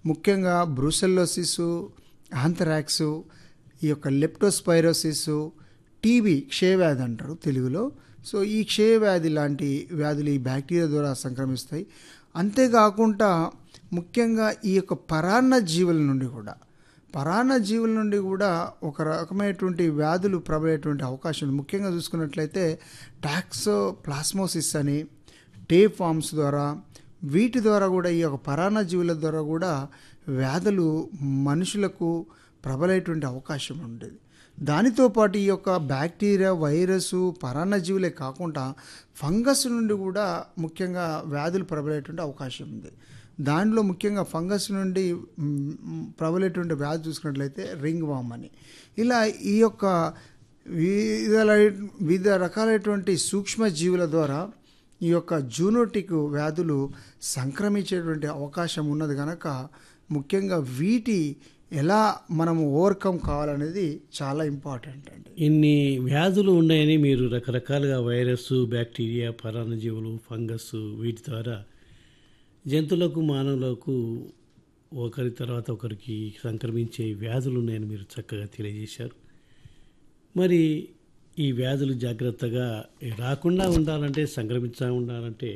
ముఖ్యంగా బ్రూసెల్లోసిస్ ఆంథరాక్స్ ఈ యొక్క లెప్టోస్పైరోసిస్ టీబీ క్షయవ్యాధి అంటారు తెలుగులో సో ఈ క్షయవ్యాధి లాంటి వ్యాధులు ఈ బ్యాక్టీరియా ద్వారా సంక్రమిస్తాయి అంతేకాకుండా ముఖ్యంగా ఈ యొక్క పరాన్న జీవుల నుండి కూడా పరాన్న జీవుల నుండి కూడా ఒక రకమైనటువంటి వ్యాధులు ప్రబలేటువంటి అవకాశం ఉంది ముఖ్యంగా చూసుకున్నట్లయితే టాక్సో ప్లాస్మోసిస్ అని టేప్ ఫామ్స్ ద్వారా వీటి ద్వారా కూడా ఈ యొక్క పరాన్న జీవుల ద్వారా కూడా వ్యాధులు మనుషులకు ప్రబలేటువంటి అవకాశం ఉండేది దానితో పాటు ఈ యొక్క బ్యాక్టీరియా వైరస్ పరాన్నజీవులే కాకుండా ఫంగస్ నుండి కూడా ముఖ్యంగా వ్యాధులు ప్రబలేటువంటి అవకాశం ఉంది దానిలో ముఖ్యంగా ఫంగస్ నుండి మ్, ప్రబలేటువంటి వ్యాధి చూసుకున్నట్లయితే రింగ్ వామ్ అని ఇలా ఈ యొక్క వివిధ వివిధ రకాలైనటువంటి సూక్ష్మజీవుల ద్వారా ఈ యొక్క జూనోటిక్ వ్యాధులు సంక్రమించేటువంటి అవకాశం ఉన్నది కనుక ముఖ్యంగా వీటి ఎలా మనము ఓవర్కమ్ కావాలనేది చాలా ఇంపార్టెంట్ అండి ఇన్ని వ్యాధులు ఉన్నాయని మీరు రకరకాలుగా వైరస్ బ్యాక్టీరియా పరాన్నజీవులు ఫంగస్ వీటి ద్వారా జంతువులకు మానవులకు ఒకరి తర్వాత ఒకరికి సంక్రమించే వ్యాధులు ఉన్నాయని మీరు చక్కగా తెలియజేశారు మరి ఈ వ్యాధులు జాగ్రత్తగా రాకుండా ఉండాలంటే సంక్రమించా ఉండాలంటే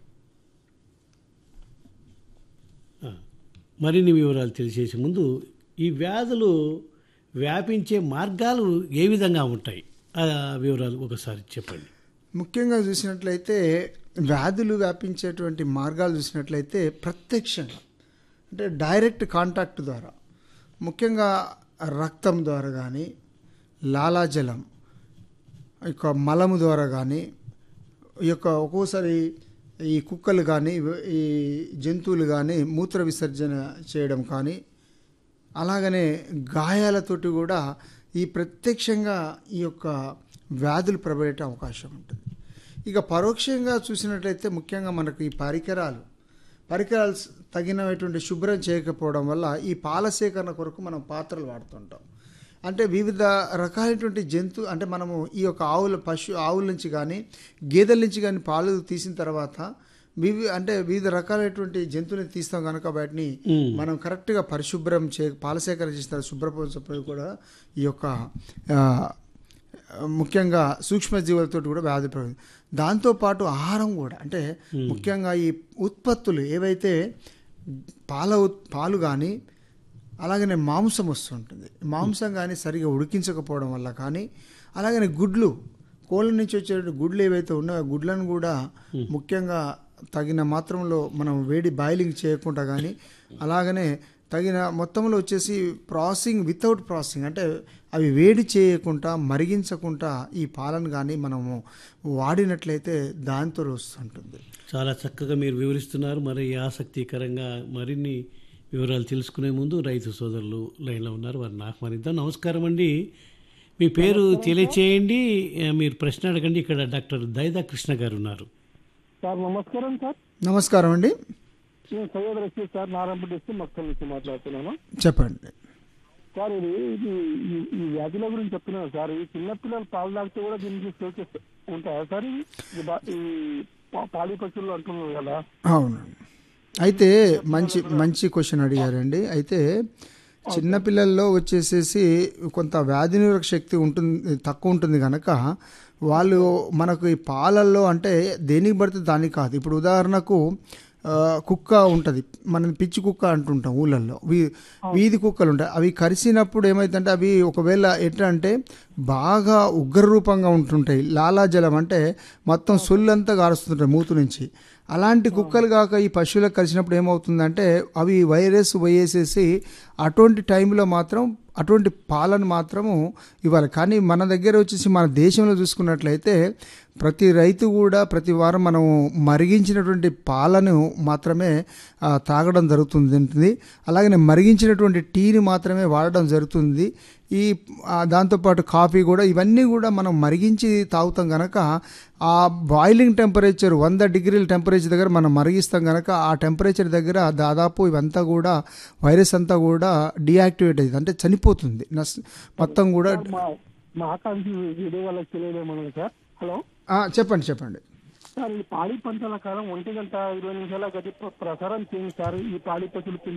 ఆ, మరిన్ని వివరాలు తెలిసేసే ముందు ఈ వ్యాధులు వ్యాపించే మార్గాలు ఏ విధంగా ఉంటాయి ఆ వివరాలు ఒకసారి చెప్పండి ముఖ్యంగా చూసినట్లయితే వ్యాధులు వ్యాపించేటువంటి మార్గాలు చూసినట్లయితే ప్రత్యక్షంగా అంటే డైరెక్ట్ కాంటాక్ట్ ద్వారా ముఖ్యంగా రక్తం ద్వారా కానీ లాలాజలం ఈ యొక్క మలము ద్వారా కానీ ఈ యొక్క ఒక్కోసారి ఈ కుక్కలు కానీ ఈ జంతువులు కానీ మూత్ర విసర్జన చేయడం కానీ అలాగనే గాయాలతోటి కూడా ఈ ప్రత్యక్షంగా ఈ యొక్క వ్యాధులు ప్రబడే అవకాశం ఉంటుంది ఇక పరోక్షంగా చూసినట్లయితే ముఖ్యంగా మనకు ఈ పరికరాలు పరికరాలు స- తగినటువంటి శుభ్రం చేయకపోవడం వల్ల ఈ పాల సేకరణ కొరకు మనం పాత్రలు వాడుతుంటాం అంటే వివిధ రకాలైనటువంటి జంతు అంటే మనము ఈ యొక్క ఆవుల పశు ఆవుల నుంచి కానీ గేదెల నుంచి కానీ పాలు తీసిన తర్వాత వివి అంటే వివిధ రకాలైనటువంటి జంతువులను తీస్తాం కనుక వాటిని మనం కరెక్ట్గా పరిశుభ్రం చే పాల సేకరణ చేసిన తర్వాత శుభ్రపరిచినప్పుడు కూడా ఈ యొక్క ఆ, ముఖ్యంగా సూక్ష్మజీవులతో కూడా వ్యాధి ప్రబలి దాంతోపాటు ఆహారం కూడా అంటే ముఖ్యంగా ఈ ఉత్పత్తులు ఏవైతే పాల ఉత్- పాలు కానీ అలాగనే మాంసం వస్తుంటుంది మాంసం కానీ సరిగా ఉడికించకపోవడం వల్ల కానీ అలాగనే గుడ్లు కోళ్ళ నుంచి వచ్చే గుడ్లు ఏవైతే ఉన్నాయో ఆ గుడ్లను కూడా ముఖ్యంగా తగిన మాత్రంలో మనం వేడి బాయిలింగ్ చేయకుండా కానీ అలాగనే తగిన మొత్తంలో వచ్చేసి ప్రాసెసింగ్ వితౌట్ ప్రాసెసింగ్ అంటే అవి వేడి చేయకుండా మరిగించకుండా ఈ పాలను కానీ మనము వాడినట్లయితే దాంతో వస్తుంటుంది చాలా చక్కగా మీరు వివరిస్తున్నారు మరి ఆసక్తికరంగా మరిన్ని వివరాలు తెలుసుకునే ముందు రైతు సోదరులు లైన్లో ఉన్నారు వారిని ఆహ్వానిద్దాం నమస్కారం అండి మీ పేరు తెలియచేయండి ఆ, మీరు ప్రశ్న అడగండి ఇక్కడ డాక్టర్ దైదా కృష్ణ గారు ఉన్నారు సార్ నమస్కారం సార్ నమస్కారం అండి నేను సయ్యద్ రషీద్ సార్ నారాయణపేట డిస్ట్రిక్ట్ మక్కల్ నుంచి మాట్లాడుతున్నాను చెప్పండి సార్ ఇది ఇది ఈ- ఈ వ్యాధుల గురించి చెప్తున్నాను సార్ ఈ చిన్నపిల్లలు పాలు తాగితే కూడా దీనికి సోకేస్ ఉంటాయా సార్ ఇది ఈ బా- ఈ పా- పాడి పశువులు అంటున్నారు కదా అవునండి అయితే మంచి మంచి క్వశ్చన్ అడిగారండి అయితే చిన్నపిల్లల్లో వచ్చేసేసి కొంత వ్యాధి నిరోధక శక్తి ఉంటుంది తక్కువ ఉంటుంది కనుక వాళ్ళు మనకు ఈ పాలల్లో అంటే దేనికి పడితే దానికి కాదు ఇప్పుడు ఉదాహరణకు ఆ, కుక్క ఉంటుంది మనం పిచ్చి కుక్క అంటుంటాం ఊళ్ళల్లో వీ వీధి కుక్కలు ఉంటాయి అవి కరిసినప్పుడు ఏమైతుందంటే అవి ఒకవేళ ఎట్లా అంటే బాగా ఉగ్ర రూపంగా ఉంటుంటాయి లాలాజలం అంటే మొత్తం సొల్లంతా గారుస్తుంటాయి మూతు నుంచి అలాంటి కుక్కలు కాక ఈ పశువులకు కలిసినప్పుడు ఏమవుతుందంటే అవి వైరస్ పోయేసేసి అటువంటి టైంలో మాత్రం అటువంటి పాలను మాత్రము ఇవ్వాలి కానీ మన దగ్గర వచ్చేసి మన దేశంలో చూసుకున్నట్లయితే ప్రతి రైతు కూడా ప్రతి వారం మనం మరిగించినటువంటి పాలను మాత్రమే ఆ, తాగడం జరుగుతుంది ఉంటుంది అలాగనే మరిగించినటువంటి టీని మాత్రమే వాడడం జరుగుతుంది ఈ ఆ, దాంతోపాటు కాఫీ కూడా ఇవన్నీ కూడా మనం మరిగించి తాగుతాం కనుక ఆ బాయిలింగ్ టెంపరేచర్ వంద డిగ్రీల టెంపరేచర్ దగ్గర మనం మరిగిస్తాం కనుక ఆ టెంపరేచర్ దగ్గర దాదాపు ఇవంతా కూడా వైరస్ అంతా కూడా డియాక్టివేట్ అయింది అంటే చనిపోతుంది నస్ మొత్తం కూడా మా మా ఆకాంక్ష వీడియో వాళ్ళకి తెలియదేమన్నా సార్ హలో ఆ, చెప్పండి చెప్పండి సార్ ఈ పాడి పంటల కాలం ఒంటి గంట ఇరవై నిమిషాల గది ప్ర- ప్రసారం చేయండి సార్ ఈ పాడి పశువులు